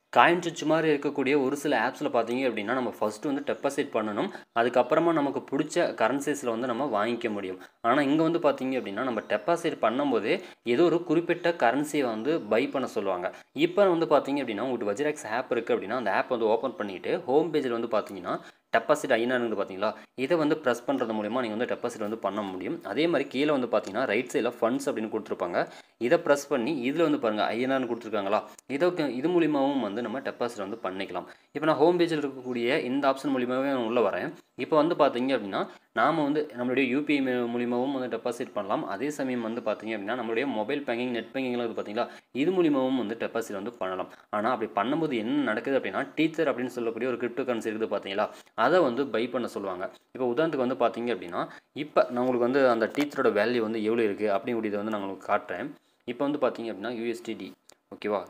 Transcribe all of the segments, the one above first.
coin சுவிட்ச் மாதிரி இருக்கக்கூடிய ஒரு சில ஆப்ஸில் பார்த்தீங்க அப்படின்னா நம்ம ஃபஸ்ட்டு வந்து டெபாசிட் பண்ணணும் அதுக்கப்புறமா நமக்கு பிடிச்ச கரன்சிஸில் வந்து நம்ம வாங்கிக்க முடியும் ஆனால் இங்கே வந்து பார்த்தீங்க அப்படின்னா நம்ம டெபாசிட் பண்ணும்போதே ஏதோ ஒரு குறிப்பிட்ட கரன்சியை வந்து பை பண்ண சொல்லுவாங்க இப்போ வந்து பார்த்தீங்க அப்படின்னா உங்களுக்கு வஜிராக்ஸ் ஆப் இருக்குது அப்படின்னா அந்த ஆப் வந்து ஓப்பன் பண்ணிவிட்டு ஹோம் பேஜில் வந்து பார்த்தீங்கன்னா டெபாசிட் ஐநான்னு பார்த்தீங்களா இதை வந்து ப்ரெஸ் பண்ணுறது மூலிமா நீங்கள் வந்து டெபாசிட் வந்து பண்ண முடியும் அதே மாதிரி கீழே வந்து பார்த்தீங்கன்னா ரைட் சைடில் ஃபண்ட்ஸ் அப்படின்னு கொடுத்துருப்பாங்க இதை ப்ரெஸ் பண்ணி இதில் வந்து பாருங்கள் ஐஎன்ஆர்னு கொடுத்துருக்காங்களா இதை இது மூலியமாகவும் வந்து நம்ம டெபாசிட் வந்து பண்ணிக்கலாம் இப்போ நான் ஹோம் பேஜில் இருக்கக்கூடிய இந்த ஆப்ஷன் மூலியமாகவே நான் உள்ளே வரேன் இப்போ வந்து பார்த்தீங்க அப்படின்னா நாம் வந்து நம்மளுடைய யூபிஐ மூலியமாகவும் வந்து டெபாசிட் பண்ணலாம் அதே சமயம் வந்து பார்த்தீங்க அப்படின்னா நம்மளுடைய மொபைல் பேங்கிங் நெட் பேங்கிங்லாம் இருக்குது பார்த்தீங்களா இது மூலியமாகவும் வந்து டெபாசிட் வந்து பண்ணலாம் ஆனால் அப்படி பண்ணும்போது என்ன நடக்குது அப்படின்னா டீச்சர் அப்படின்னு சொல்லக்கூடிய ஒரு கிரிப்டோ கரன்சி இருக்குது பார்த்தீங்களா அதை வந்து பை பண்ண சொல்லுவாங்க இப்போ உதாரணத்துக்கு வந்து பார்த்தீங்க அப்படின்னா இப்போ நான் உங்களுக்கு வந்து அந்த டீச்சரோட வேல்யூ வந்து எவ்வளோ இருக்குது அப்படிங்கிறத வந்து நான் உங்களுக்கு காட்டுறேன் இப்போ வந்து பார்த்தீங்க அப்படின்னா யூஎஸ்டிடி ஓகேவா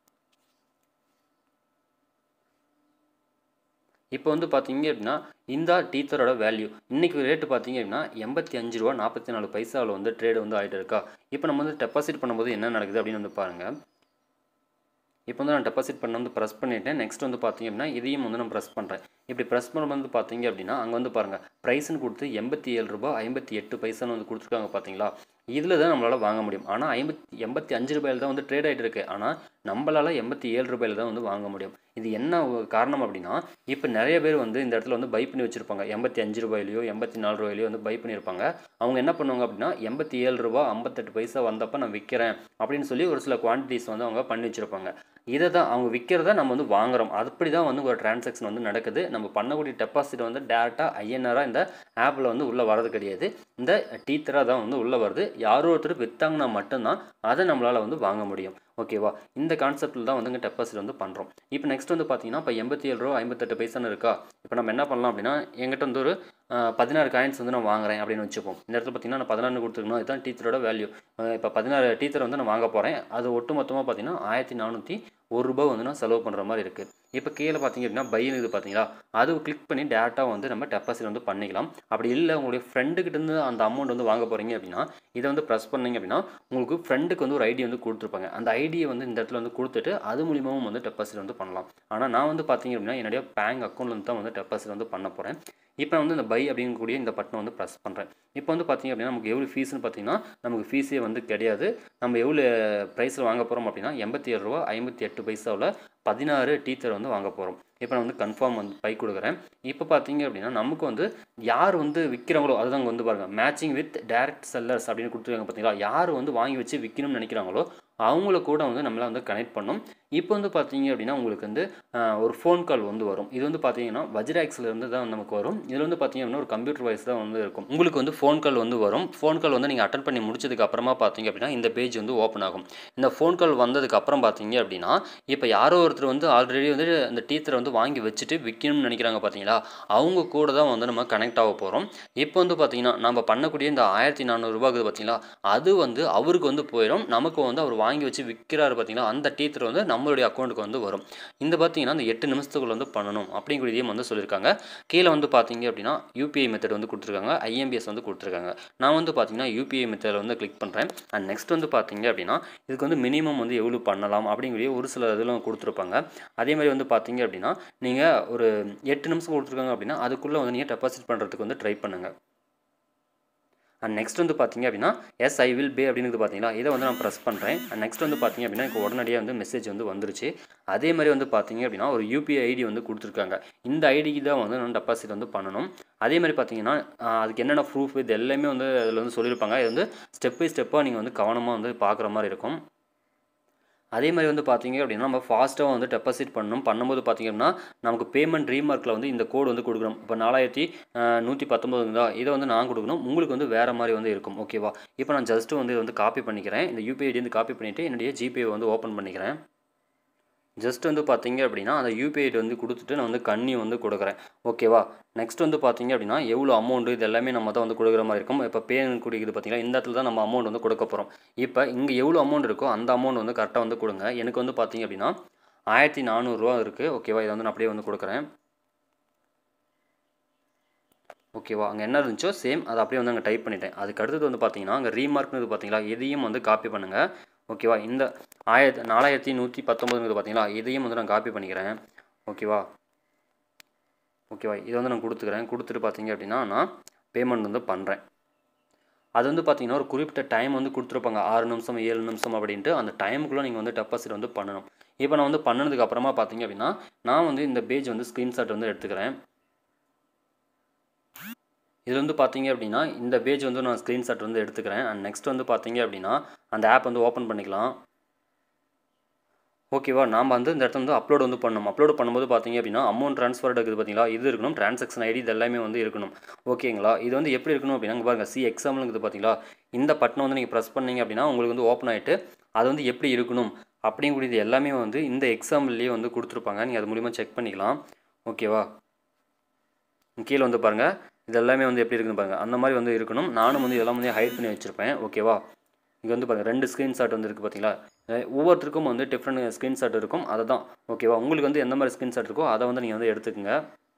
இப்போ வந்து பார்த்தீங்க அப்படின்னா இந்த டீச்சரோட வேல்யூ இன்றைக்கி ரேட்டு பார்த்தீங்க அப்படின்னா எண்பத்தி அஞ்சு ரூபா நாற்பத்தி நாலு பைசாவில் வந்து ட்ரேடு வந்து ஆகிட்டு இருக்கா இப்போ நம்ம வந்து டெபாசிட் பண்ணும்போது என்ன நடக்குது அப்படின்னு வந்து பாருங்கள் இப்போ வந்து நான் டெபாசிட் பண்ண வந்து ப்ரெஸ் பண்ணிவிட்டேன் நெக்ஸ்ட் வந்து பார்த்தீங்க அப்படின்னா இதையும் வந்து நான் ப்ரெஸ் பண்ணுறேன் இப்படி ப்ரெஸ் பண்ணும்போது பார்த்தீங்க அப்படின்னா அங்கே வந்து பாருங்கள் ப்ரைஸ்னு கொடுத்து எண்பத்தி ஏழு ரூபா ஐம்பத்தி எட்டு பைசான்னு வந்து கொடுத்துருக்காங்க பார்த்தீங்களா இதில் தான் நம்மளால் வாங்க முடியும் ஆனால் ஐம்பத்தி எண்பத்தி அஞ்சு ரூபாயில் தான் வந்து ட்ரேட் ஆகிட்டு இருக்கு ஆனால் நம்மளால் எண்பத்தி ஏழு ரூபாயில் தான் வந்து வாங்க முடியும் இது என்ன ஒரு காரணம் அப்படின்னா இப்போ நிறைய பேர் வந்து இந்த இடத்துல வந்து பை பண்ணி வச்சுருப்பாங்க எண்பத்தி அஞ்சு ரூபாயிலையோ எண்பத்தி நாலு ரூபாயிலையோ வந்து பை பண்ணியிருப்பாங்க அவங்க என்ன பண்ணுவாங்க அப்படின்னா எண்பத்தி ஏழு ரூபா ஐம்பத்தெட்டு பைசா வந்தப்போ நான் விற்கிறேன் அப்படின்னு சொல்லி ஒரு சில குவான்டிட்டிஸ் வந்து அவங்க பண்ணி வச்சுருப்பாங்க இதை தான் அவங்க விற்கிறத நம்ம வந்து வாங்குறோம் அப்படி தான் வந்து ஒரு டிரான்சாக்ஷன் வந்து நடக்குது நம்ம பண்ணக்கூடிய டெபாசிட் வந்து டேரெக்டாக ஐஎன்ஆராக இந்த ஆப்பில் வந்து உள்ளே வரது கிடையாது இந்த டீத்தராக தான் வந்து உள்ளே வருது யாரோ ஒருத்தர் விற்றாங்கன்னா மட்டும்தான் அதை நம்மளால் வந்து வாங்க முடியும் ஓகேவா இந்த கான்செப்ட்டில் தான் வந்து இங்கே டெபாசிட் வந்து பண்ணுறோம் இப்போ நெக்ஸ்ட் வந்து பார்த்தீங்கன்னா இப்போ எண்பத்தி ஏழு ரூபா ஐம்பத்தெட்டு பைசான்னு இருக்கா இப்போ நம்ம என்ன பண்ணலாம் அப்படின்னா எங்கிட்ட வந்து ஒரு பதினாறு காயின்ஸ் வந்து நான் வாங்குறேன் அப்படின்னு வச்சுப்போம் இந்த இடத்துல பார்த்தீங்கன்னா நான் பதினாறு கொடுத்துருக்கணும் இதுதான் டீச்சரோட வேல்யூ இப்போ பதினாறு டீச்சர் வந்து நான் வாங்க போகிறேன் அது ஒட்டு மொத்தமாக பார்த்தீங்கன்னா ஆயிரத்தி நானூற்றி ஒரு ரூபா வந்து நான் செலவு பண்ணுற மாதிரி இருக்குது இப்போ கீழே பார்த்தீங்க அப்படின்னா பையன் இது பார்த்தீங்களா அது கிளிக் பண்ணி டேரெக்டாக வந்து நம்ம டெபாசிட் வந்து பண்ணிக்கலாம் அப்படி இல்லை உங்களுடைய ஃப்ரெண்டுக்கிட்டேருந்து அந்த அமௌண்ட் வந்து வாங்க போகிறீங்க அப்படின்னா இதை வந்து ப்ரெஸ் பண்ணீங்க அப்படின்னா உங்களுக்கு ஃப்ரெண்டுக்கு வந்து ஒரு ஐடி வந்து கொடுத்துருப்பாங்க அந்த ஐடியை வந்து இந்த இடத்துல வந்து கொடுத்துட்டு அது மூலியமாகவும் வந்து டெபாசிட் வந்து பண்ணலாம் ஆனால் நான் வந்து பார்த்தீங்க அப்படின்னா என்னுடைய பேங்க் அக்கௌண்ட்லேருந்து தான் வந்து டெபாசிட் வந்து பண்ண போகிறேன் இப்போ வந்து இந்த பை அப்படிங்கக்கூடிய இந்த பட்டனை வந்து ப்ரெஸ் பண்ணுறேன் இப்போ வந்து பார்த்திங்க அப்படின்னா நமக்கு எவ்வளோ ஃபீஸ்னு பார்த்தீங்கன்னா நமக்கு ஃபீஸே வந்து கிடையாது நம்ம எவ்வளோ ப்ரைஸில் வாங்க போகிறோம் அப்படின்னா எண்பத்தி ஏழு ரூபா ஐம்பத்தி எட்டு பைசாவில் பதினாறு டீச்சர் வந்து வாங்க போகிறோம் இப்போ நான் வந்து கன்ஃபார்ம் வந்து பை கொடுக்குறேன் இப்போ பார்த்தீங்க அப்படின்னா நமக்கு வந்து யார் வந்து விற்கிறாங்களோ அதுதான் வந்து பாருங்கள் மேட்சிங் வித் டேரக்ட் செல்லர்ஸ் அப்படின்னு கொடுத்துருக்காங்க பார்த்தீங்களா யார் வந்து வாங்கி வச்சு விற்கணும்னு நினைக்கிறாங்களோ அவங்கள கூட வந்து நம்மளால் வந்து கனெக்ட் பண்ணோம் இப்போ வந்து பார்த்தீங்க அப்படின்னா உங்களுக்கு வந்து ஒரு ஃபோன் கால் வந்து வரும் இது வந்து பார்த்தீங்கன்னா வஜ்ராக்ஸில் இருந்து தான் நமக்கு வரும் இதில் வந்து பார்த்தீங்க அப்படின்னா ஒரு கம்ப்யூட்டர் வாய்ஸ் தான் வந்து இருக்கும் உங்களுக்கு வந்து ஃபோன் கால் வந்து வரும் ஃபோன் கால் வந்து நீங்கள் அட்டன் பண்ணி முடிச்சதுக்கு அப்புறமா பார்த்தீங்க அப்படின்னா இந்த பேஜ் வந்து ஓப்பன் ஆகும் இந்த ஃபோன் கால் வந்ததுக்கு அப்புறம் பார்த்தீங்க அப்படின்னா இப்போ யாரோ ஒருத்தர் வந்து ஆல்ரெடி வந்து அந்த டீச்சரை வந்து வாங்கி வச்சுட்டு விற்கணும்னு நினைக்கிறாங்க பார்த்தீங்களா அவங்க கூட தான் வந்து நம்ம கனெக்ட் ஆக போகிறோம் இப்போ வந்து பார்த்தீங்கன்னா நம்ம பண்ணக்கூடிய இந்த ஆயிரத்தி நானூறுரூபா இருக்குது பார்த்தீங்களா அது வந்து அவருக்கு வந்து போயிடும் நமக்கு வந்து அவர் வாங்கி வச்சு விற்கிறாரு பார்த்தீங்களா அந்த டீச்சர் வந்து நம்மளுடைய அக்கௌண்ட்டுக்கு வந்து வரும் இந்த பார்த்தீங்கன்னா அந்த எட்டு நிமிஷத்துக்குள்ள வந்து பண்ணணும் அப்படிங்கிறதையும் வந்து சொல்லியிருக்காங்க கீழே வந்து பார்த்தீங்க அப்படின்னா யூபிஐ மெத்தட் வந்து கொடுத்துருக்காங்க ஐஎம்பிஎஸ் வந்து கொடுத்துருக்காங்க நான் வந்து பார்த்தீங்கன்னா யூபிஐ மெத்தடில் வந்து கிளிக் பண்ணுறேன் அண்ட் நெக்ஸ்ட் வந்து பார்த்தீங்க அப்படின்னா இதுக்கு வந்து மினிமம் வந்து எவ்வளோ பண்ணலாம் அப்படிங்கிற ஒரு சில இதெல்லாம் கொடுத்துருப்பாங்க அதே மாதிரி வந்து பார்த்தீங்க அப்படின்னா நீங்கள் ஒரு எட்டு நிமிஷம் கொடுத்துருக்காங்க அப்படின்னா அதுக்குள்ளே வந்து நீங்கள் டெபாசிட் பண்ணுறதுக்கு வந்து ட்ரை பண்ணுங்கள் அண்ட் நெக்ஸ்ட் வந்து பார்த்தீங்க அப்படின்னா எஸ் ஐ வில் பே அப்படிங்கிறது பார்த்தீங்களா இதை வந்து நான் ப்ரெஸ் பண்ணுறேன் அண்ட் நெக்ஸ்ட் வந்து பார்த்தீங்க அப்படின்னா எனக்கு உடனடியாக வந்து மெசேஜ் வந்து வந்துருச்சு அதே மாதிரி வந்து பார்த்தீங்க அப்படின்னா ஒரு யூபிஐ ஐடி வந்து கொடுத்துருக்காங்க இந்த ஐடிக்கு தான் வந்து நான் டெபாசிட் வந்து பண்ணணும் அதே மாதிரி பார்த்தீங்கன்னா அதுக்கு என்னென்ன ப்ரூஃப் இது எல்லாமே வந்து அதில் வந்து சொல்லியிருப்பாங்க இது வந்து ஸ்டெப் பை ஸ்டெப்பாக நீங்கள் வந்து கவனமாக வந்து பார்க்குற மாதிரி இருக்கும் அதே மாதிரி வந்து பார்த்தீங்க அப்படின்னா நம்ம ஃபாஸ்ட்டாக வந்து டெபாசிட் பண்ணணும் பண்ணும்போது பார்த்தீங்க அப்படின்னா நமக்கு பேமெண்ட் ரீமார்க்கில் வந்து இந்த கோடு வந்து கொடுக்கணும் இப்போ நாலாயிரத்தி நூற்றி பத்தொம்பதுங்களா இதை வந்து நான் கொடுக்கணும் உங்களுக்கு வந்து வேறு மாதிரி வந்து இருக்கும் ஓகேவா இப்போ நான் ஜஸ்ட்டு வந்து இதை வந்து காப்பி பண்ணிக்கிறேன் இந்த யூபிஐ ஐடி வந்து காப்பி பண்ணிவிட்டு என்னுடைய ஜிபே வந்து ஓப்பன் பண்ணிக்கிறேன் ஜஸ்ட் வந்து பார்த்தீங்க அப்படின்னா அந்த யூபிஐ ஐடி வந்து கொடுத்துட்டு நான் வந்து கண்ணி வந்து கொடுக்குறேன் ஓகேவா நெக்ஸ்ட் வந்து பார்த்தீங்க அப்படின்னா எவ்வளோ அமௌண்ட்டு இது எல்லாமே நம்ம தான் வந்து கொடுக்குற மாதிரி இருக்கும் இப்போ பே குடிக்குது பார்த்தீங்கன்னா இந்த இடத்துல தான் நம்ம அமௌண்ட் வந்து கொடுக்க போகிறோம் இப்போ இங்கே எவ்வளோ அமௌண்ட் இருக்கோ அந்த அமௌண்ட் வந்து கரெக்டாக வந்து கொடுங்க எனக்கு வந்து பார்த்தீங்க அப்படின்னா ஆயிரத்தி நானூறுரூவா இருக்குது ஓகேவா இதை வந்து நான் அப்படியே வந்து கொடுக்குறேன் ஓகேவா அங்கே என்ன இருந்துச்சோ சேம் அதை அப்படியே வந்து அங்கே டைப் பண்ணிட்டேன் அதுக்கு அடுத்தது வந்து பார்த்தீங்கன்னா அங்கே ரீமார்க்னு பார்த்தீங்களா இதையும் வந்து காப்பி பண்ணுங்கள் ஓகேவா இந்த ஆயிரத்தி நாலாயிரத்தி நூற்றி பத்தொம்பதுங்கிறது பார்த்தீங்களா இதையும் வந்து நான் காப்பி பண்ணிக்கிறேன் ஓகேவா ஓகேவா இதை வந்து நான் கொடுத்துக்கிறேன் கொடுத்துட்டு பார்த்தீங்க அப்படின்னா நான் பேமெண்ட் வந்து பண்ணுறேன் அது வந்து பார்த்தீங்கன்னா ஒரு குறிப்பிட்ட டைம் வந்து கொடுத்துருப்பாங்க ஆறு நிமிஷம் ஏழு நிமிஷம் அப்படின்ட்டு அந்த டைமுக்குள்ளே நீங்கள் வந்து டெபாசிட் வந்து பண்ணணும் இப்போ நான் வந்து பண்ணதுக்கு அப்புறமா பார்த்தீங்க அப்படின்னா நான் வந்து இந்த பேஜ் வந்து ஸ்க்ரீன்ஷாட் வந்து எடுத்துக்கிறேன் இது வந்து பார்த்தீங்க அப்படின்னா இந்த பேஜ் வந்து நான் ஸ்க்ரீன்ஷாட் வந்து எடுத்துக்கிறேன் அண்ட் நெக்ஸ்ட் வந்து பார்த்தீங்க அப்படின்னா அந்த ஆப் வந்து ஓப்பன் பண்ணிக்கலாம் ஓகேவா நாம் வந்து இந்த இடத்துல வந்து அப்லோட் வந்து பண்ணணும் அப்லோட் பண்ணும்போது பார்த்தீங்க அப்படின்னா அமௌண்ட் ட்ரான்ஸ்ஃபர் இருக்குது பார்த்தீங்களா இது இருக்கணும் ட்ரான்சாக்ஷன் ஐடி இது எல்லாமே வந்து இருக்கணும் ஓகேங்களா இது வந்து எப்படி இருக்கணும் அப்படின்னா இங்கே பாருங்கள் சி எக்ஸாம்பிளுங்கிறது பார்த்தீங்களா இந்த பட்டனை வந்து நீங்கள் ப்ரெஸ் பண்ணீங்க அப்படின்னா உங்களுக்கு வந்து ஓப்பன் ஆகிட்டு அது வந்து எப்படி இருக்கணும் அப்படிங்கக்கூடியது எல்லாமே வந்து இந்த எக்ஸாம்பிள்லேயே வந்து கொடுத்துருப்பாங்க நீங்கள் அது மூலிமா செக் பண்ணிக்கலாம் ஓகேவா கீழே வந்து பாருங்கள் இது எல்லாமே வந்து எப்படி இருக்குன்னு பாருங்கள் அந்த மாதிரி வந்து இருக்கணும் நானும் வந்து இதெல்லாம் வந்து ஹைட் பண்ணி வச்சுருப்பேன் ஓகேவா இங்கே வந்து பாருங்கள் ரெண்டு ஸ்க்ரீன்ஷாட் வந்து இருக்குது பார்த்தீங்களா அஹ் ஒவ்வொருத்தருக்கும் வந்து டிஃப்ரெண்ட் ஸ்க்ரீன்ஷாட் இருக்கும் அதை தான் ஓகேவா உங்களுக்கு வந்து எந்த மாதிரி ஸ்க்ரீன்ஷாட் இருக்கோ அதை வந்து நீங்கள் வந்து எடுத்துக்கங்க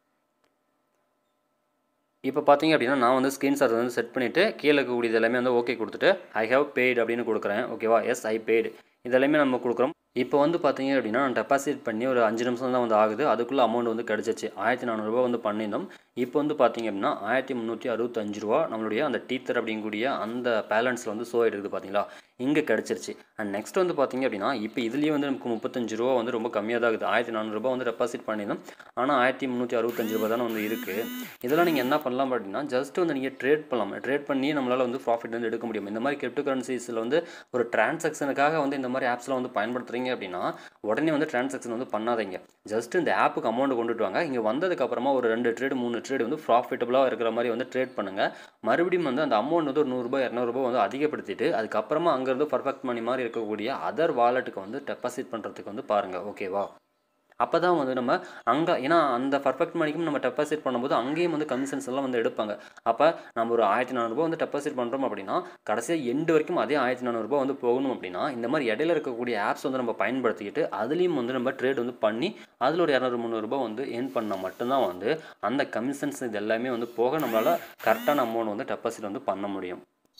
இப்போ பார்த்தீங்க அப்படின்னா நான் வந்து ஸ்க்ரீன்ஷாட் வந்து செட் பண்ணிவிட்டு கீழே இருக்கக்கூடியது எல்லாமே வந்து ஓகே கொடுத்துட்டு ஐ ஹேவ் பெய்டு அப்படின்னு கொடுக்குறேன் ஓகேவா எஸ் ஐ பெய்டு இதெல்லாமே நம்ம கொடுக்குறோம் இப்போ வந்து பார்த்தீங்க அப்படின்னா நான் டெபாசிட் பண்ணி ஒரு அஞ்சு நிமிஷம் தான் வந்து ஆகுது அதுக்குள்ளே அமௌண்ட் வந்து கிடச்சிச்சு ஆயிரத்தி நானூறுரூவா வந்து பண்ணியிருந்தோம் இப்போ வந்து பார்த்தீங்க அப்படின்னா ஆயிரத்தி முந்நூற்றி அறுபத்தஞ்சு ரூபா நம்மளுடைய அந்த டீத்தர் அப்படிங்கக்கூடிய அந்த பேலன்ஸில் வந்து ஷோ ஆகிடுது பார்த்தீங்களா இங்கே கிடச்சிருச்சு அண்ட் நெக்ஸ்ட் வந்து பார்த்தீங்க அப்படின்னா இப்போ இதுலேயே வந்து நமக்கு முப்பத்தஞ்சு ரூபா வந்து ரொம்ப கம்மியாக தான் இருக்குது ஆயிரத்தி நானூறுரூபா வந்து டெபாசிட் பண்ணியிருந்தோம் ஆனால் ஆயிரத்தி முந்நூற்றி அறுபத்தஞ்சு ரூபா தானே வந்து இருக்குது இதெல்லாம் நீங்கள் என்ன பண்ணலாம் அப்படின்னா ஜஸ்ட் வந்து நீங்கள் ட்ரேட் பண்ணலாம் ட்ரேட் பண்ணி நம்மளால் வந்து ப்ராஃபிட் வந்து எடுக்க முடியும் இந்த மாதிரி கிரிப்டோ கரன்சிஸில் வந்து ஒரு டிரான்சாக்ஷனுக்காக வந்து இந்த மாதிரி ஆப்ஸ்லாம் வந்து பயன்படுத்துறீங்க அப்படின்னா உடனே வந்து டிரான்சாக்ஷன் வந்து பண்ணாதீங்க ஜஸ்ட் இந்த ஆப்புக்கு அமௌண்ட் கொண்டுட்டு வாங்க இங்கே வந்ததுக்கப்புறமா ஒரு ரெண்டு ட்ரேடு மூணு ட்ரேடு வந்து ப்ராஃபிட்டபுளாக இருக்கிற மாதிரி வந்து ட்ரேட் பண்ணுங்கள் மறுபடியும் வந்து அந்த அமௌண்ட் வந்து ஒரு நூறுரூபா இரநூறுபா வந்து அதிகப்படுத்திட்டு அதுக்கப்புறமா அங்கேருந்து பர்ஃபெக்ட் மணி மாதிரி இருக்கக்கூடிய அதர் வாலெட்டுக்கு வந்து டெபாசிட் பண்ணுறதுக்கு வந்து பாருங்கள் ஓகேவா அப்போ தான் வந்து நம்ம அங்கே ஏன்னா அந்த பர்ஃபெக்ட் மணிக்கும் நம்ம டெபாசிட் பண்ணும்போது அங்கேயும் வந்து கமிஷன்ஸ் எல்லாம் வந்து எடுப்பாங்க அப்போ நம்ம ஒரு ஆயிரத்தி நானூறுபா வந்து டெபாசிட் பண்ணுறோம் அப்படின்னா கடைசியாக எண்டு வரைக்கும் அதே ஆயிரத்தி நானூறுபா வந்து போகணும் அப்படின்னா இந்த மாதிரி இடையில இருக்கக்கூடிய ஆப்ஸ் வந்து நம்ம பயன்படுத்திக்கிட்டு அதுலேயும் வந்து நம்ம ட்ரேட் வந்து பண்ணி அதில் ஒரு இரநூறு முந்நூறுபா வந்து ஏர்ன் பண்ணால் மட்டும்தான் வந்து அந்த கமிஷன்ஸ் இது எல்லாமே வந்து போக நம்மளால் கரெக்டான அமௌண்ட் வந்து டெபாசிட் வந்து பண்ண முடியும்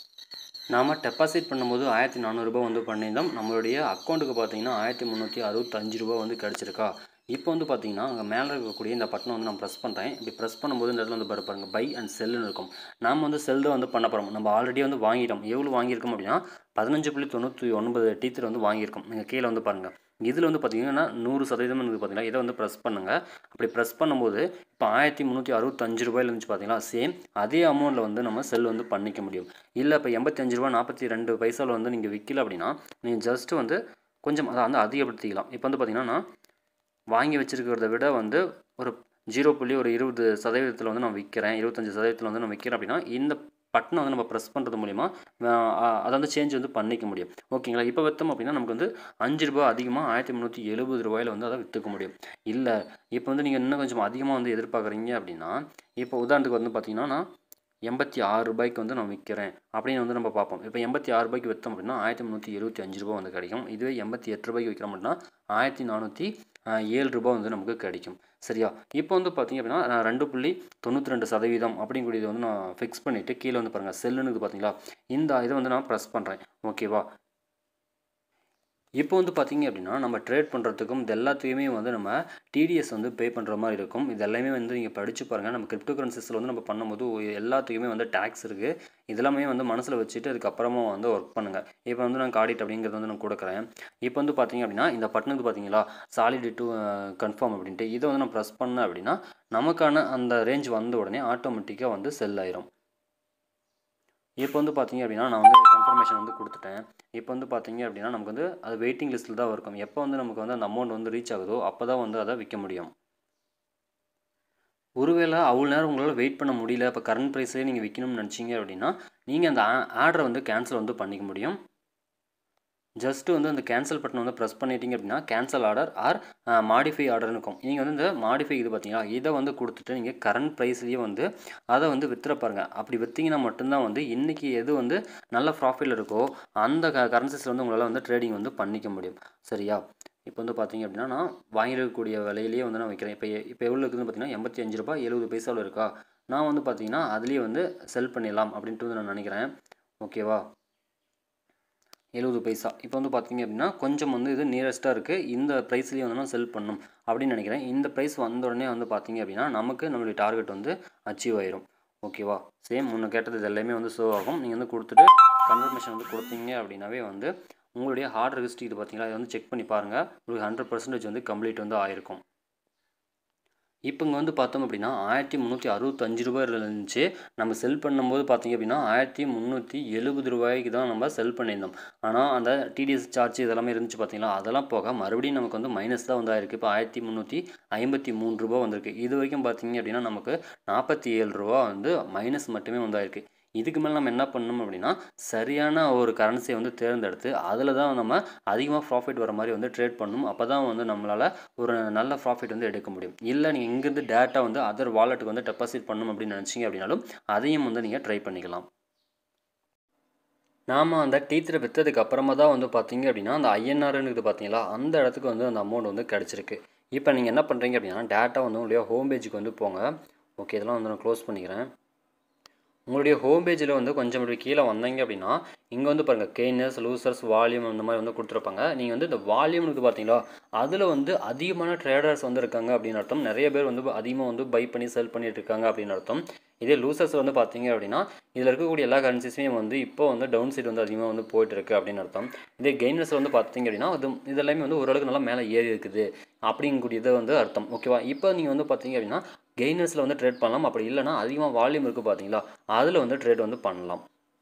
நாம் டெபாசிட் பண்ணும்போது ஆயிரத்தி நானூறுரூபா வந்து பண்ணியிருந்தோம் நம்மளுடைய அக்கௌண்ட்டுக்கு பார்த்தீங்கன்னா ஆயிரத்தி முந்நூற்றி அறுபத்தஞ்சு ரூபா வந்து கிடச்சிருக்கா இப்போ வந்து பார்த்தீங்கன்னா அங்கே மேலே இருக்கக்கூடிய இந்த பட்டனை வந்து நான் ப்ரெஸ் பண்ணுறேன் இப்படி ப்ரெஸ் பண்ணும்போது இந்த இடத்துல வந்து பாரு பாருங்க பை அண்ட் செல்லுன்னு இருக்கும் நாம் வந்து செல் தான் வந்து பண்ண போகிறோம் நம்ம ஆல்ரெடி வந்து வாங்கிட்டோம் எவ்வளோ வாங்கியிருக்கோம் அப்படின்னா பதினஞ்சு புள்ளி தொண்ணூற்றி ஒன்பது டீச்சர் வந்து வாங்கியிருக்கோம் நீங்கள் கீழே வந்து பாருங்கள் இதில் வந்து பார்த்தீங்கன்னா நூறு சதவீதம் இருக்குது பார்த்தீங்கன்னா இதை வந்து ப்ரெஸ் பண்ணுங்கள் அப்படி ப்ரெஸ் பண்ணும்போது இப்போ ஆயிரத்தி முந்நூற்றி அறுபத்தஞ்சு ரூபாயில் இருந்துச்சு பார்த்தீங்களா சேம் அதே அமௌண்ட்டில் வந்து நம்ம செல் வந்து பண்ணிக்க முடியும் இல்லை இப்போ எண்பத்தஞ்சு ரூபா நாற்பத்தி ரெண்டு பைசாவில் வந்து நீங்கள் விற்கல அப்படின்னா நீங்கள் ஜஸ்ட்டு வந்து கொஞ்சம் அதை வந்து அதிகப்படுத்திக்கலாம் இப்போ வந்து பார்த்தீங்கன்னா நான் வாங்கி வச்சிருக்கிறத விட வந்து ஒரு ஜீரோ புள்ளி ஒரு இருபது சதவீதத்தில் வந்து நான் விற்கிறேன் இருபத்தஞ்சி சதவீதத்தில் வந்து நான் விற்கிறேன் அப்படின்னா இந்த பட்டனை வந்து நம்ம ப்ரெஸ் பண்ணுறது மூலிமா அதை வந்து சேஞ்ச் வந்து பண்ணிக்க முடியும் ஓகேங்களா இப்போ விற்றோம் அப்படின்னா நமக்கு வந்து அஞ்சு ரூபா அதிகமாக ஆயிரத்தி முந்நூற்றி எழுபது ரூபாயில் வந்து அதை விற்றுக்க முடியும் இல்லை இப்போ வந்து நீங்கள் இன்னும் கொஞ்சம் அதிகமாக வந்து எதிர்பார்க்குறீங்க அப்படின்னா இப்போ உதாரணத்துக்கு வந்து பார்த்தீங்கன்னா நான் எண்பத்தி ஆறு ரூபாய்க்கு வந்து நான் விற்கிறேன் அப்படின்னு வந்து நம்ம பார்ப்போம் இப்போ எண்பத்தி ஆறு ரூபாய்க்கு விற்றோம் அப்படின்னா ஆயிரத்தி முந்நூற்றி எழுபத்தி அஞ்சு ரூபா வந்து கிடைக்கும் இதுவே எண்பத்தி எட்டு ரூபாய்க்கு விற்கிறோம் அப்படின்னா ஆயிரத்தி நானூற்றி ஏழு ரூபா வந்து நமக்கு கிடைக்கும் சரியா இப்போ வந்து பார்த்தீங்க அப்படின்னா நான் ரெண்டு புள்ளி தொண்ணூற்றி ரெண்டு சதவீதம் அப்படிங்கிறத வந்து நான் ஃபிக்ஸ் பண்ணிவிட்டு கீழே வந்து பாருங்கள் செல்லுன்னு பார்த்தீங்களா இந்த இதை வந்து நான் ப்ரெஸ் பண்ணுறேன் ஓகேவா இப்போ வந்து பார்த்தீங்க அப்படின்னா நம்ம ட்ரேட் பண்ணுறதுக்கும் இது எல்லாத்தையுமே வந்து நம்ம டிடிஎஸ் வந்து பே பண்ணுற மாதிரி இருக்கும் இது எல்லாமே வந்து நீங்கள் படித்து பாருங்கள் நம்ம கிரிப்டோ கரன்சிஸில் வந்து நம்ம பண்ணும்போது எல்லாத்துக்குமே வந்து டேக்ஸ் இருக்குது இதெல்லாமே வந்து மனசில் வச்சுட்டு அதுக்கப்புறமா வந்து ஒர்க் பண்ணுங்கள் இப்போ வந்து நான் காடிட் அப்படிங்கிறது வந்து நான் கொடுக்குறேன் இப்போ வந்து பார்த்தீங்க அப்படின்னா இந்த பட்டனுக்கு பார்த்தீங்களா சாலிடி டு கன்ஃபார்ம் அப்படின்ட்டு இதை வந்து நான் ப்ரெஸ் பண்ணேன் அப்படின்னா நமக்கான அந்த ரேஞ்ச் வந்த உடனே ஆட்டோமேட்டிக்காக வந்து செல் ஆயிரும் இப்போ வந்து பார்த்தீங்க அப்படின்னா நான் வந்து கன்ஃபர்மேஷன் வந்து கொடுத்துட்டேன் இப்போ வந்து பார்த்தீங்க அப்படின்னா நமக்கு வந்து அது வெயிட்டிங் லிஸ்ட்டில் தான் இருக்கும் எப்போ வந்து நமக்கு வந்து அந்த அமௌண்ட் வந்து ரீச் ஆகுதோ அப்போ தான் வந்து அதை விற்க முடியும் ஒருவேளை அவ்வளோ நேரம் உங்களால் வெயிட் பண்ண முடியல இப்போ கரண்ட் ப்ரைஸ்லேயே நீங்கள் விற்கணும்னு நினச்சிங்க அப்படின்னா நீங்கள் அந்த ஆர்டரை வந்து கேன்சல் வந்து பண்ணிக்க முடியும் ஜஸ்ட்டு வந்து அந்த கேன்சல் பட்டன் வந்து ப்ரெஸ் பண்ணிட்டீங்க அப்படின்னா கேன்சல் ஆர்டர் ஆர் மாடிஃபை ஆர்டர்னு இருக்கும் நீங்கள் வந்து இந்த மாடிஃபை இது பார்த்தீங்களா இதை வந்து கொடுத்துட்டு நீங்கள் கரண்ட் ப்ரைஸ்லேயே வந்து அதை வந்து வித்துற பாருங்கள் அப்படி விற்றீங்கன்னா மட்டும்தான் வந்து இன்றைக்கி எது வந்து நல்ல ப்ராஃபிட்டில் இருக்கோ அந்த க கரன்சிஸில் வந்து உங்களால் வந்து ட்ரேடிங் வந்து பண்ணிக்க முடியும் சரியா இப்போ வந்து பார்த்தீங்க அப்படின்னா நான் வாங்கியிருக்கக்கூடிய விலையிலேயே வந்து நான் வைக்கிறேன் இப்போ இப்போ எவ்வளோ இருக்குதுன்னு பார்த்தீங்கன்னா எண்பத்தி அஞ்சு ரூபாய் எழுபது பைசாவில் இருக்கா நான் வந்து பார்த்தீங்கன்னா அதுலேயே வந்து செல் பண்ணிடலாம் அப்படின்ட்டு வந்து நான் நினைக்கிறேன் ஓகேவா எழுபது பைசா இப்போ வந்து பார்த்தீங்க அப்படின்னா கொஞ்சம் வந்து இது நியரஸ்ட்டாக இருக்குது இந்த ப்ரைஸ்லேயே வந்து நான் செல் பண்ணணும் அப்படின்னு நினைக்கிறேன் இந்த ப்ரைஸ் வந்த உடனே வந்து பார்த்தீங்க அப்படின்னா நமக்கு நம்மளுடைய டார்கெட் வந்து அச்சீவ் ஆயிரும் ஓகேவா சேம் முன்ன கேட்டது இது எல்லாமே வந்து ஷோ ஆகும் நீங்கள் வந்து கொடுத்துட்டு கன்ஃபர்மேஷன் வந்து கொடுத்தீங்க அப்படின்னாவே வந்து உங்களுடைய ஹார்ட் ரெஜிஸ்ட்ரி இது பார்த்தீங்களா இதை வந்து செக் பண்ணி பாருங்கள் உங்களுக்கு ஹண்ட்ரட் பர்சன்டேஜ் வந்து கம்ப்ளீட் வந்து ஆயிருக்கும் இப்போ இங்கே வந்து பார்த்தோம் அப்படின்னா ஆயிரத்தி முந்நூற்றி அறுபத்தஞ்சு ரூபாய் இருந்துச்சு நம்ம செல் பண்ணும்போது பார்த்தீங்க அப்படின்னா ஆயிரத்தி முந்நூற்றி எழுபது ரூபாய்க்கு தான் நம்ம செல் பண்ணியிருந்தோம் ஆனால் அந்த டிடிஎஸ் சார்ஜ் இதெல்லாமே இருந்துச்சு பார்த்தீங்களா அதெல்லாம் போக மறுபடியும் நமக்கு வந்து மைனஸ் தான் வந்து ஆயிருக்கு இப்போ ஆயிரத்தி முந்நூற்றி ஐம்பத்தி மூணு ரூபா வந்திருக்கு இது வரைக்கும் பார்த்தீங்க அப்படின்னா நமக்கு நாற்பத்தி ஏழு ரூபா வந்து மைனஸ் மட்டுமே வந்தாயிருக்கு இதுக்கு மேலே நம்ம என்ன பண்ணணும் அப்படின்னா சரியான ஒரு கரன்சியை வந்து தேர்ந்தெடுத்து அதில் தான் நம்ம அதிகமாக ப்ராஃபிட் வர மாதிரி வந்து ட்ரேட் பண்ணணும் அப்போ தான் வந்து நம்மளால் ஒரு நல்ல ப்ராஃபிட் வந்து எடுக்க முடியும் இல்லை நீங்கள் இங்கேருந்து டேட்டா வந்து அதர் வாலெட்டுக்கு வந்து டெபாசிட் பண்ணணும் அப்படின்னு நினச்சிங்க அப்படின்னாலும் அதையும் வந்து நீங்கள் ட்ரை பண்ணிக்கலாம் நாம் அந்த டீச்சரை விற்றதுக்கு அப்புறமா தான் வந்து பார்த்தீங்க அப்படின்னா அந்த ஐஎன்ஆர்னுக்கு பார்த்தீங்களா அந்த இடத்துக்கு வந்து அந்த அமௌண்ட் வந்து கிடச்சிருக்கு இப்போ நீங்கள் என்ன பண்ணுறீங்க அப்படின்னா டேட்டா வந்து உங்களுடைய ஹோம் பேஜுக்கு வந்து போங்க ஓகே இதெல்லாம் வந்து நான் க்ளோஸ் பண்ணிக்கிறேன் உங்களுடைய ஹோம் பேஜில் வந்து கொஞ்சம் இப்படி கீழே வந்தீங்க அப்படின்னா இங்கே வந்து பாருங்கள் கெய்னர்ஸ் லூசர்ஸ் வால்யூம் அந்த மாதிரி வந்து கொடுத்துருப்பாங்க நீங்கள் வந்து இந்த வால்யூம்னுக்கு பார்த்தீங்களா அதில் வந்து அதிகமான ட்ரேடர்ஸ் வந்து இருக்காங்க அப்படின்னு அர்த்தம் நிறைய பேர் வந்து அதிகமாக வந்து பை பண்ணி செல் பண்ணிட்டு இருக்காங்க அப்படின்னு அர்த்தம் இதே லூசர்ஸ் வந்து பார்த்தீங்க அப்படின்னா இதில் இருக்கக்கூடிய எல்லா கரன்சிஸுமே வந்து இப்போ வந்து டவுன் சைடு வந்து அதிகமாக வந்து போயிட்டு இருக்கு அப்படின்னு அர்த்தம் இதே கெய்னர்ஸ் வந்து பார்த்தீங்க அப்படின்னா அது இதெல்லாமே வந்து ஓரளவுக்கு நல்லா மேலே ஏறி இருக்குது அப்படிங்கக்கூடியது வந்து அர்த்தம் ஓகேவா இப்போ நீங்கள் வந்து பார்த்தீங்க அப்படின்னா கெய்னர்ஸில் வந்து ட்ரேட் பண்ணலாம் அப்படி இல்லைனா அதிகமாக வால்யூம் இருக்குது பார்த்தீங்களா அதில் வந்து ட்ரேட் வந்து பண்ணலாம்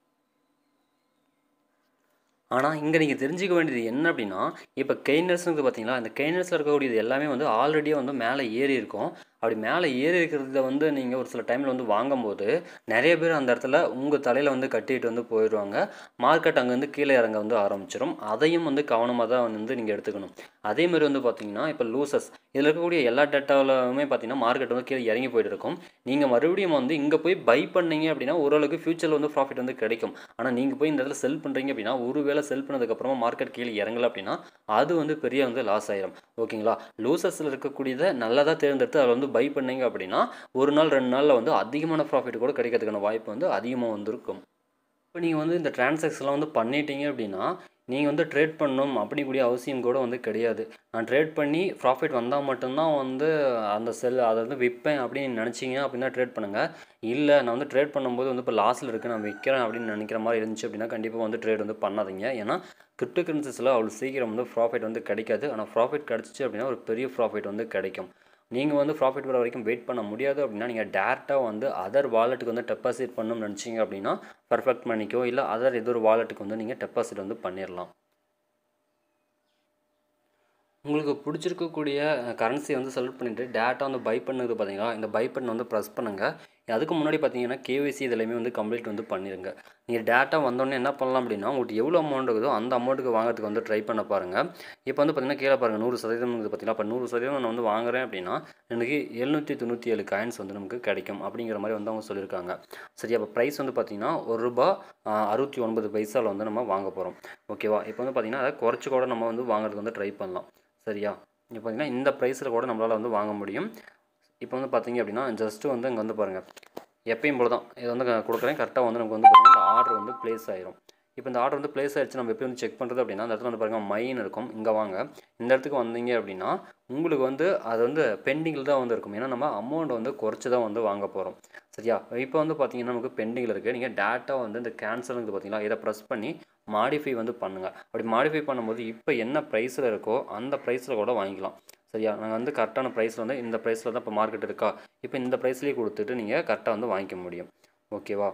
ஆனால் இங்கே நீங்கள் தெரிஞ்சுக்க வேண்டியது என்ன அப்படின்னா இப்போ கெய்னர்ஸ்னு பார்த்தீங்களா இந்த கெய்னர்ஸில் இருக்கக்கூடியது எல்லாமே வந்து ஆல்ரெடியே வந்து மேலே ஏறி இருக்கும் அப்படி மேலே ஏறி இருக்கிறத வந்து நீங்கள் ஒரு சில டைமில் வந்து வாங்கும்போது நிறைய பேர் அந்த இடத்துல உங்கள் தலையில் வந்து கட்டிட்டு வந்து போயிடுவாங்க மார்க்கெட் அங்கேருந்து கீழே இறங்க வந்து ஆரம்பிச்சிடும் அதையும் வந்து கவனமாக தான் வந்து நீங்கள் எடுத்துக்கணும் அதே மாதிரி வந்து பார்த்தீங்கன்னா இப்போ லூசஸ் இதில் இருக்கக்கூடிய எல்லா டேட்டாவிலுமே பார்த்தீங்கன்னா மார்க்கெட் வந்து கீழே இறங்கி போயிட்டு இருக்கும் நீங்கள் மறுபடியும் வந்து இங்கே போய் பை பண்ணீங்க அப்படின்னா ஓரளவுக்கு ஃபியூச்சரில் வந்து ப்ராஃபிட் வந்து கிடைக்கும் ஆனால் நீங்கள் போய் இந்த இடத்துல செல் பண்ணுறீங்க அப்படின்னா ஒருவேளை செல் பண்ணதுக்கப்புறமா மார்க்கெட் கீழே இறங்கல அப்படின்னா அது வந்து பெரிய வந்து லாஸ் ஆயிரும் ஓகேங்களா லூசஸில் இருக்கக்கூடியதை நல்லதாக தேர்ந்தெடுத்து அதில் வந்து பை பண்ணீங்க அப்படின்னா ஒரு நாள் ரெண்டு நாளில் வந்து அதிகமான ப்ராஃபிட் கூட கிடைக்கிறதுக்கான வாய்ப்பு வந்து அதிகமாக வந்திருக்கும் இப்போ நீங்கள் வந்து இந்த டிரான்சாக்ஷன்லாம் வந்து பண்ணிட்டீங்க அப்படின்னா நீங்கள் வந்து ட்ரேட் பண்ணணும் அப்படிக்கூடிய அவசியம் கூட வந்து கிடையாது நான் ட்ரேட் பண்ணி ப்ராஃபிட் வந்தால் மட்டும்தான் வந்து அந்த செல் அதை வந்து விற்பேன் அப்படின்னு நினச்சிங்க அப்படின்னா ட்ரேட் பண்ணுங்கள் இல்லை நான் வந்து ட்ரேட் பண்ணும்போது வந்து இப்போ லாஸில் இருக்குது நான் விற்கிறேன் அப்படின்னு நினைக்கிற மாதிரி இருந்துச்சு அப்படின்னா கண்டிப்பாக வந்து ட்ரேட் வந்து பண்ணாதீங்க ஏன்னா கிரிப்டோ கரன்சிஸில் அவ்வளோ சீக்கிரம் வந்து ப்ராஃபிட் வந்து கிடைக்காது ஆனால் ப்ராஃபிட் கிடச்சிச்சு அப்படின்னா ஒரு பெரிய ப்ராஃபிட் வந்து கிடைக்கும் நீங்கள் வந்து ப்ராஃபிட் வர வரைக்கும் வெயிட் பண்ண முடியாது அப்படின்னா நீங்கள் டேரெக்டாக வந்து அதர் வாலெட்டுக்கு வந்து டெபாசிட் பண்ணணும்னு நினச்சிங்க அப்படின்னா பர்ஃபெக்ட் பண்ணிக்கோ இல்லை அதர் ஏதோ ஒரு வாலெட்டுக்கு வந்து நீங்கள் டெபாசிட் வந்து பண்ணிடலாம் உங்களுக்கு பிடிச்சிருக்கக்கூடிய கரன்சி வந்து செலக்ட் பண்ணிவிட்டு டேட்டா வந்து பை பண்ணது பார்த்தீங்களா இந்த பை பண்ண வந்து ப்ரெஸ் பண்ணுங்கள் அதுக்கு முன்னாடி பார்த்தீங்கன்னா கேவிசி இதெல்லாமே வந்து கம்ப்ளீட் வந்து பண்ணிடுங்க நீங்கள் டேட்டா வந்தோடனே என்ன பண்ணலாம் அப்படின்னா உங்களுக்கு எவ்வளோ அமௌண்ட் இருக்குதோ அந்த அமௌண்ட்டுக்கு வாங்குறதுக்கு வந்து ட்ரை பண்ண பாருங்கள் இப்போ வந்து பார்த்தீங்கன்னா கீழே பாருங்கள் நூறு சதவீதம் இருக்குது பார்த்தீங்கன்னா இப்போ நூறு சதவீதம் நான் வந்து வாங்குறேன் அப்படின்னா எனக்கு எழுநூற்றி தொண்ணூற்றி ஏழு காயின்ஸ் வந்து நமக்கு கிடைக்கும் அப்படிங்கிற மாதிரி வந்து அவங்க சொல்லியிருக்காங்க சரி அப்போ ப்ரைஸ் வந்து பார்த்தீங்கன்னா ஒரு ரூபா அறுபத்தி ஒன்பது பைசாவில் வந்து நம்ம வாங்க போகிறோம் ஓகேவா இப்போ வந்து பார்த்தீங்கன்னா அதை குறைச்சி கூட நம்ம வந்து வாங்குறதுக்கு வந்து ட்ரை பண்ணலாம் சரியா இப்போ பார்த்தீங்கன்னா இந்த ப்ரைஸில் கூட நம்மளால் வந்து வாங்க முடியும் இப்போ வந்து பார்த்தீங்க அப்படின்னா ஜஸ்ட்டு வந்து இங்கே வந்து பாருங்கள் எப்பயும் போல தான் இது வந்து நான் கொடுக்குறேன் கரெக்டாக வந்து நமக்கு வந்து பார்த்தீங்கன்னா இந்த ஆர்டர் வந்து ப்ளேஸ் ஆயிரும் இப்போ இந்த ஆர்டர் வந்து ப்ளேஸ் ஆயிடுச்சு நம்ம எப்படி வந்து செக் பண்ணுறது அப்படின்னா அந்த இடத்துல வந்து பாருங்கள் மைன் இருக்கும் இங்கே வாங்க இந்த இடத்துக்கு வந்தீங்க அப்படின்னா உங்களுக்கு வந்து அது வந்து பெண்டிங்கில் தான் வந்து இருக்கும் ஏன்னா நம்ம அமௌண்ட் வந்து குறைச்சி தான் வந்து வாங்க போகிறோம் சரியா இப்போ வந்து பார்த்தீங்கன்னா நமக்கு பெண்டிங்கில் இருக்குது நீங்கள் டேட்டா வந்து இந்த கேன்சலுங்கிறது பார்த்தீங்களா இதை ப்ரெஸ் பண்ணி மாடிஃபை வந்து பண்ணுங்கள் அப்படி மாடிஃபை பண்ணும்போது இப்போ என்ன ப்ரைஸில் இருக்கோ அந்த ப்ரைஸில் கூட வாங்கிக்கலாம் சரியா நாங்கள் வந்து கரெக்டான ப்ரைஸில் வந்து இந்த ப்ரைஸில் தான் இப்போ மார்க்கெட் இருக்கா இப்போ இந்த ப்ரைஸ்லேயே கொடுத்துட்டு நீங்கள் கரெக்டாக வந்து வாங்கிக்க முடியும் ஓகேவா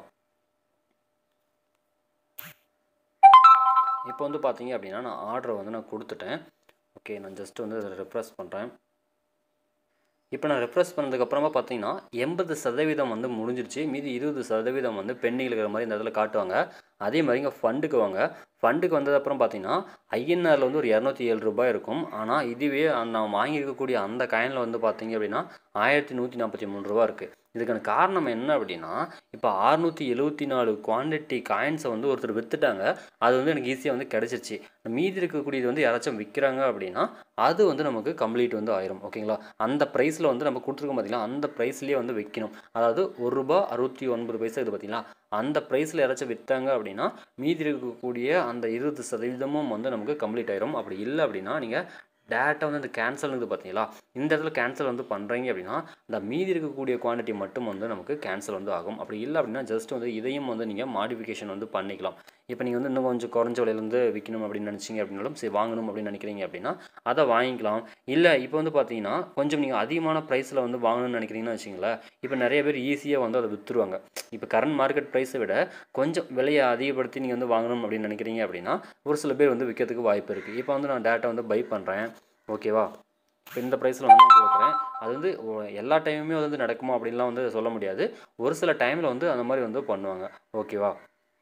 இப்போ வந்து பார்த்தீங்க அப்படின்னா நான் ஆர்டரை வந்து நான் கொடுத்துட்டேன் ஓகே நான் ஜஸ்ட் வந்து அதை ரெப்ரெஸ் பண்ணுறேன் இப்போ நான் ரெப்ரெஸ் பண்ணதுக்கப்புறமா பார்த்தீங்கன்னா எண்பது சதவீதம் வந்து முடிஞ்சிருச்சு மீதி இருபது சதவீதம் வந்து பெண்டிங்கில் இருக்கிற மாதிரி இந்த இடத்துல காட்டுவாங்க அதே மாதிரி இங்கே ஃபண்டுக்கு வாங்க ஃபண்டுக்கு வந்ததுக்கப்புறம் பார்த்தீங்கன்னா ஐஎன்ஆரில் வந்து ஒரு இரநூத்தி ஏழு ரூபாய் இருக்கும் ஆனால் இதுவே நான் வாங்கியிருக்கக்கூடிய அந்த காயினில் வந்து பார்த்தீங்க அப்படின்னா ஆயிரத்தி நூற்றி நாற்பத்தி மூணு ரூபா இருக்குது இதுக்கான காரணம் என்ன அப்படின்னா இப்போ அறுநூற்றி எழுபத்தி நாலு குவான்டிட்டி காயின்ஸை வந்து ஒருத்தர் விற்றுட்டாங்க அது வந்து எனக்கு ஈஸியாக வந்து கிடச்சிருச்சு மீதி இருக்கக்கூடியது வந்து யாராச்சும் விற்கிறாங்க அப்படின்னா அது வந்து நமக்கு கம்ப்ளீட் வந்து ஆயிரும் ஓகேங்களா அந்த ப்ரைஸில் வந்து நம்ம கொடுத்துருக்கோம் பார்த்தீங்களா அந்த ப்ரைஸ்லேயே வந்து விற்கணும் அதாவது ஒரு ரூபா அறுபத்தி ஒன்பது பைசா இது பார்த்தீங்களா அந்த ப்ரைஸில் யாராச்சும் விற்றாங்க அப்படின்னா மீதி இருக்கக்கூடிய அந்த இருபது சதவீதமும் வந்து நமக்கு கம்ப்ளீட் ஆயிரும் அப்படி இல்லை அப்படின்னா நீங்கள் டேரெக்டாக வந்து இந்த கேன்சல் இது பார்த்தீங்களா இந்த இடத்துல கேன்சல் வந்து பண்ணுறீங்க அப்படின்னா இந்த மீதி இருக்கக்கூடிய குவான்டிட்டி மட்டும் வந்து நமக்கு கேன்சல் வந்து ஆகும் அப்படி இல்லை அப்படின்னா ஜஸ்ட் வந்து இதையும் வந்து நீங்கள் மாடிஃபிகேஷன் வந்து பண்ணிக்கலாம் இப்போ நீங்கள் வந்து இன்னும் கொஞ்சம் குறைஞ்ச விலையில வந்து விற்கணும் அப்படின்னு நினச்சிங்க அப்படின்னாலும் சரி வாங்கணும் அப்படின்னு நினைக்கிறீங்க அப்படின்னா அதை வாங்கிக்கலாம் இல்லை இப்போ வந்து பார்த்தீங்கன்னா கொஞ்சம் நீங்கள் அதிகமான ப்ரைஸில் வந்து வாங்கணும்னு நினைக்கிறீங்கன்னு வச்சிங்களேன் இப்போ நிறைய பேர் ஈஸியாக வந்து அதை விற்றுருவாங்க இப்போ கரண்ட் மார்க்கெட் ப்ரைஸை விட கொஞ்சம் விலையை அதிகப்படுத்தி நீங்கள் வந்து வாங்கணும் அப்படின்னு நினைக்கிறீங்க அப்படின்னா ஒரு சில பேர் வந்து விற்கிறதுக்கு வாய்ப்பு இருக்குது இப்போ வந்து நான் டேட்டா வந்து பை பண்ணுறேன் ஓகேவா இப்போ இந்த ப்ரைஸில் வந்து நான் கொடுக்குறேன் அது வந்து ஒ- எல்லா டைமுமே வந்து நடக்குமா அப்படின்லாம் வந்து சொல்ல முடியாது ஒரு சில டைமில் வந்து அந்த மாதிரி வந்து பண்ணுவாங்க ஓகேவா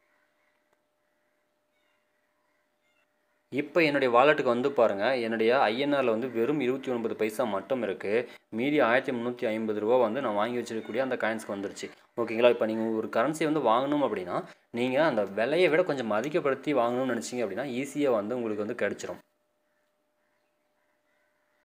இப்போ என்னுடைய வாலெட்டுக்கு வந்து பாருங்கள் என்னுடைய ஐஎன்ஆரில் வந்து வெறும் இருபத்தி ஒன்பது பைசா மட்டும் இருக்குது மீதி ஆயிரத்தி முந்நூற்றி ஐம்பது ரூபா வந்து நான் வாங்கி வச்சிருக்கக்கூடிய அந்த காயின்ஸ்க்கு வந்துருச்சு ஓகேங்களா இப்போ நீங்கள் ஒரு கரன்சி வந்து வாங்கணும் அப்படின்னா நீங்கள் அந்த விலையை விட கொஞ்சம் மதிக்கப்படுத்தி வாங்கணும்னு நினச்சிங்க அப்படின்னா ஈஸியாக வந்து உங்களுக்கு வந்து கிடச்சிரும்